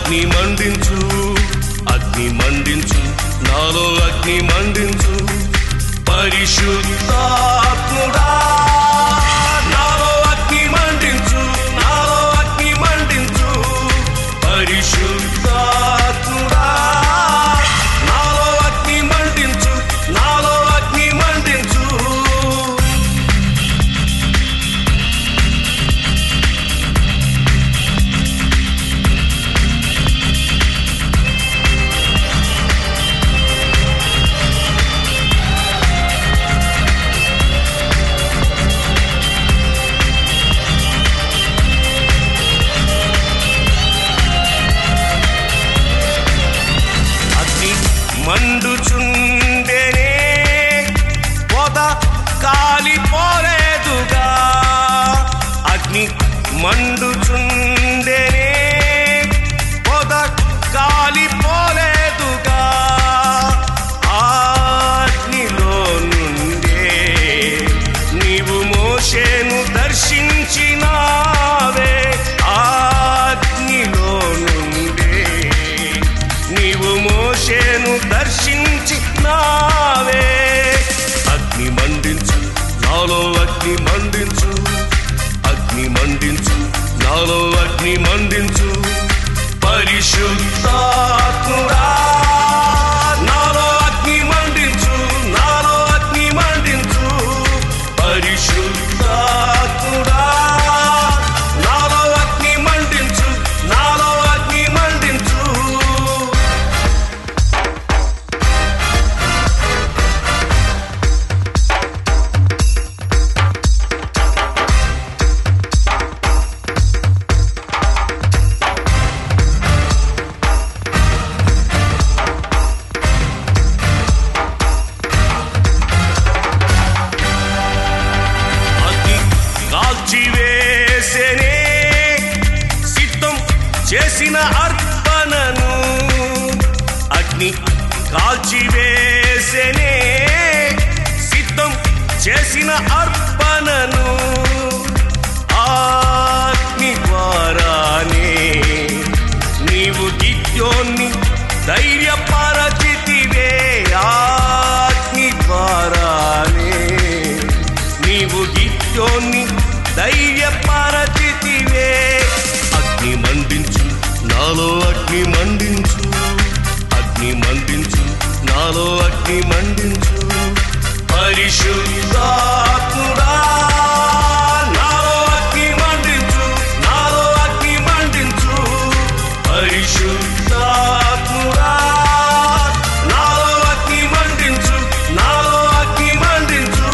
అగ్ని మండించు అగ్ని మండించు నాలో అగ్ని మండించు పరిశుద్ధాత్ముడా నాలో అగ్ని మండించు నాలో అగ్ని మండించు పరిశుద్ధాత్ముడా నాలో అగ్ని మండించు నాలో అగ్ని మండించు అగ్ని మండుచుండెనే పొద కాలిపోలేదుగా అగ్ని మండుచుండెనే పొద కాలిపోలేదుగా ఆ అగ్నిలో నుండే నీవు మోషేను దర్శించినావే ఆ అగ్నిలో నుండే నీవు మోషేను దర్శించినావే అగ్ని మండించు నాలో అగ్ని మండించు అగ్ని మండించు నాలో అగ్ని మండించు పరిశుద్ధాత్ముడా నాలో అగ్ని మండించు నాలో అగ్ని మండించు పరిశుద్ధాత్ముడా నాలో అగ్ని మండించు నాలో అగ్ని మండించు అగ్ని కాల్చివేసెనే సిద్ధం చేసిన అర్పణను అగ్ని కాల్చివేసెనే సిద్ధం చేసిన అర్పణను ఆ అగ్ని ద్వారానే నీవు గిద్యోన్ని ధైర్యపరచితివే ఆ అగ్ని ద్వారానే నీవు గిద్యోన్ని ధైర్యపరచితివే అగ్ని మండించు నాలో అగ్ని మండించు అగ్ని మండించు నాలో అగ్ని మండించు పరిశుద్ధాత్ముడా నాలో అగ్ని మండించు నాలో అగ్ని మండించు పరిశుద్ధాత్ముడా నాలో అగ్ని మండించు నాలో అగ్ని మండించు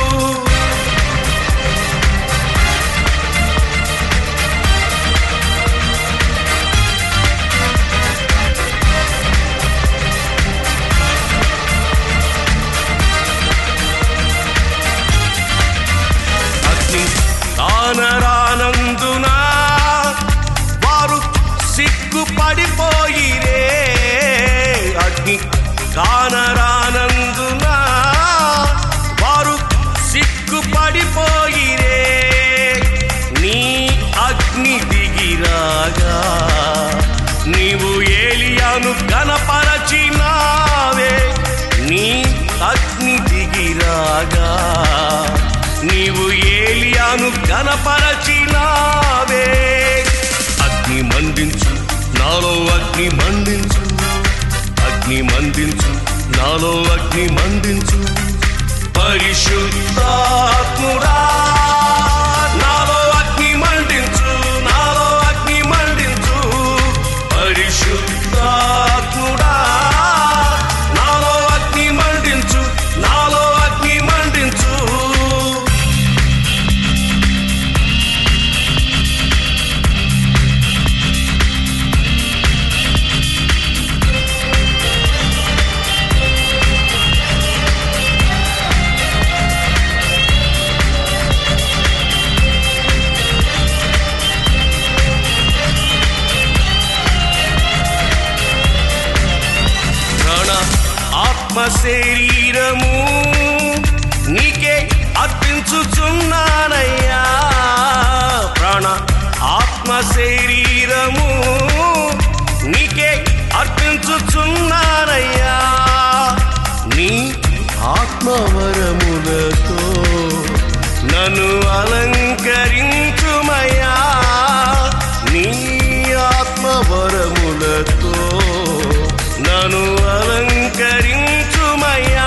అగ్ని కానరానందున వారు సిగ్గుపడిపోయిరే అగ్ని కానరానందున వారు సిగ్గుపడిపోయిరే నీ అగ్ని దిగిరాగా నీవు ఏలియాను కనపరచినావే నీ అగ్ని దిగిరాగా నీవు ఏలియాను కనపరచినావే అగ్ని మండించు నాలో అగ్ని మండించు అగ్ని మండించు నాలో అగ్ని మండించు పరిశుద్ధాత్ముడా నాలో అగ్ని మండించు నాలో అగ్ని మండించు పరిశుద్ధాత్ముడా నాలో అగ్ని మండించు నాలో అగ్ని మండించు ప్రాణ ఆత్మ శరీరము నీకే అర్పించుచున్నానయ్యా ప్రాణ ఆత్మ శరీరము నీకే అర్పించుచున్నానయ్యా నీ ఆత్మవరములతో నన్ను అలంకరించుమయ్యా నీ ఆత్మవరములతో నన్ను అలంకరించుమయ్యా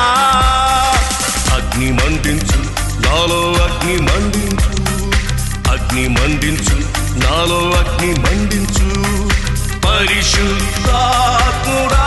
అగ్ని మండించు నాలో అగ్ని మండించు అగ్ని మండించు నాలో అగ్ని మండించు పరిశుద్ధాత్ముడా